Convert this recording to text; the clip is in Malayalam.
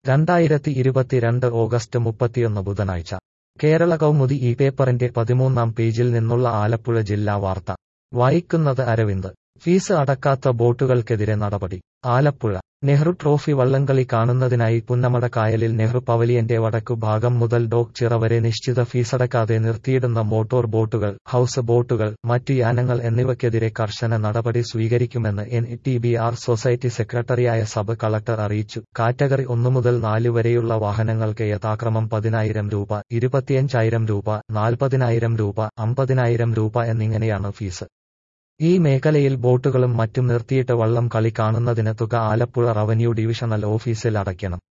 രണ്ടായിരത്തി ഇരുപത്തിരണ്ട് ഓഗസ്റ്റ് മുപ്പത്തിയൊന്ന് ബുധനാഴ്ച കേരള കൗമുദി ഈ പേപ്പറിന്റെ പതിമൂന്നാം പേജിൽ നിന്നുള്ള ആലപ്പുഴ ജില്ലാ വാർത്ത വായിക്കുന്നത് അരവിന്ദ് ഫീസ് അടക്കാത്ത ബോട്ടുകൾക്കെതിരെ നടപടി ആലപ്പുഴ നെഹ്റു ട്രോഫി വള്ളംകളി കാണുന്നതിനായി പുന്നമട കായലിൽ നെഹ്റു പവലിയന്റെ വടക്കു ഭാഗം മുതൽ ഡോക് ചിറ വരെ നിശ്ചിത ഫീസടക്കാതെ നിർത്തിയിടുന്ന മോട്ടോർ ബോട്ടുകൾ ഹൌസ് ബോട്ടുകൾ മറ്റു യാനങ്ങൾ എന്നിവയ്ക്കെതിരെ കർശന നടപടി സ്വീകരിക്കുമെന്ന് N T B R society സെക്രട്ടറിയായ സബ് കളക്ടർ അറിയിച്ചു കാറ്റഗറി ഒന്നു മുതൽ നാല് വരെയുള്ള വാഹനങ്ങൾക്ക് യഥാക്രമം പതിനായിരം രൂപ ഇരുപത്തിയഞ്ചായിരം രൂപ നാൽപ്പതിനായിരം രൂപ അമ്പതിനായിരം രൂപ എന്നിങ്ങനെയാണ് ഫീസ് ഈ മേഖലയിൽ ബോട്ടുകളും മറ്റും നിർത്തിയിട്ട് വള്ളം കളി കാണുന്നതിന് തുക ആലപ്പുഴ റവന്യൂ ഡിവിഷണൽ ഓഫീസിൽ അടയ്ക്കണം